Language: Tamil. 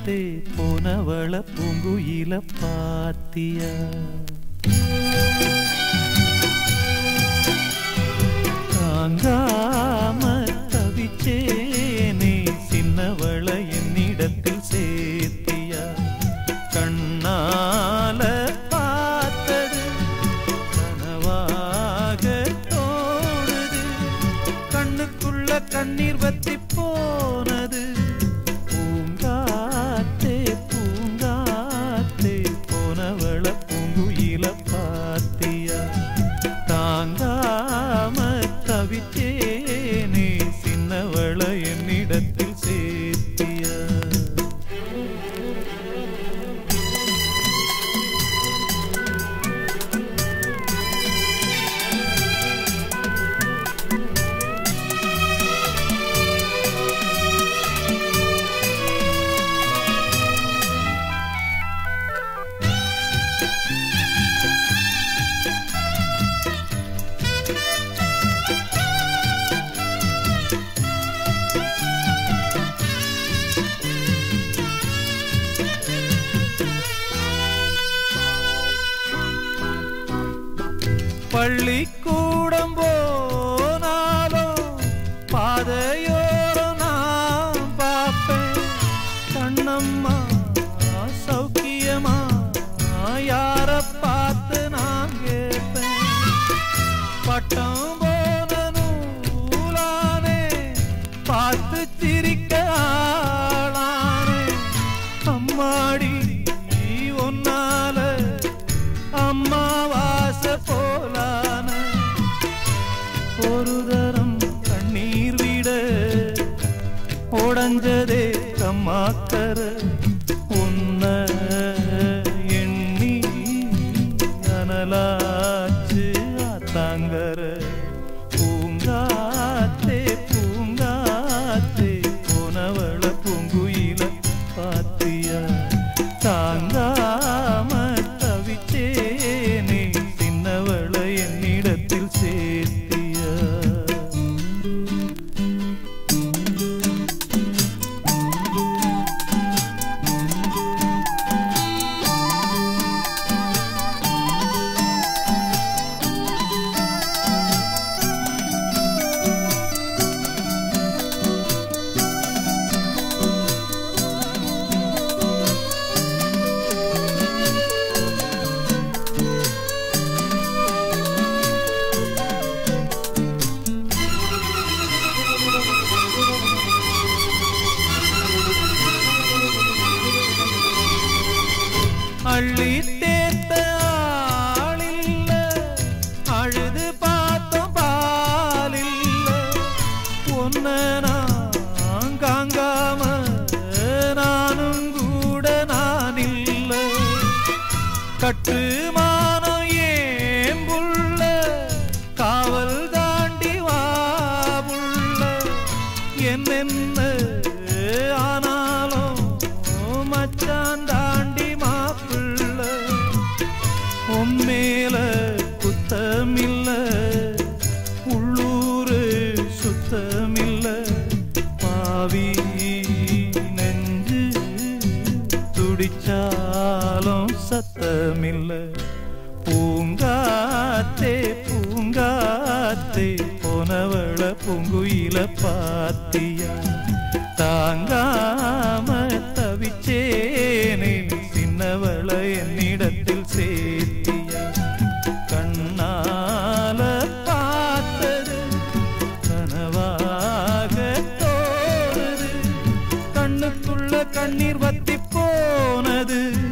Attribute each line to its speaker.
Speaker 1: பூங்காத்தே போனவள பூங்குயில பாத்தியா தாங்காம தவிச்சேனே சின்னவள என்னிடத்தில் சேர்த்தியா கண்ணால பார்த்தது கனவாக தோணுது கண்ணுக்குள்ள கண்ணீர் வத்தி போனது பூங்காத்தே பூங்காத்தே போனவள பூங்குயில பாத்தியா தாங்காம தவிச்சேனே சின்னவள என்னிடத்தில் சேர்த்தியா பள்ளிக்கூடம் போனாலும் பாதையோரம் நான் பார்ப்பேன் கண்ணம்மா சௌக்கியமா யார பார்த்து நான் கேட்பேன் பட்டம் போன நூலானே பார்த்து சிரிக்க ஆளானே அம்மாடி ஒன்னால அம்மாவாச போலான ஒரு தரம் கண்ணீர் விட உடஞ்சதே கம்மாக்கர உன்ன எண்ணி அனலாச்சு ஆத்தாங்கர பூங்காத்தே பூங்காத்தே போனவள பூங்குயில பாத்தியா தாங்காம தவிச்சேனே சின்னவள என்னிடத்தில் சேர்த்தியா அள்ளி தேத்த ஆளில்ல அழுது பார்த்தோம் பாலில்ல ஒன்ன நான் காங்காம நானும் கூட நான் இல்ல கட்டுமானம் ஏன் புள்ள காவல் தாண்டி வா புள்ள என்னென்ன ஆனாலும் மச்சான் தாண்டி மாப்பிள்ள உம்மேல குத்தமில்ல உள்ளூரு சுத்தமில்ல பாவி நெஞ்சு துடிச்சாலும் சத்தமில்ல பூங்காத்தே பூங்காத்தே போனவள பூங்குயில பாத்தியா தாங்காம தவிச்சேனே சின்னவள என்னிடத்தில் சேர்த்தியா கண்ணால பார்த்தது கனவாக தோணுது கண்ணுக்குள்ள கண்ணீர் வத்தி போனது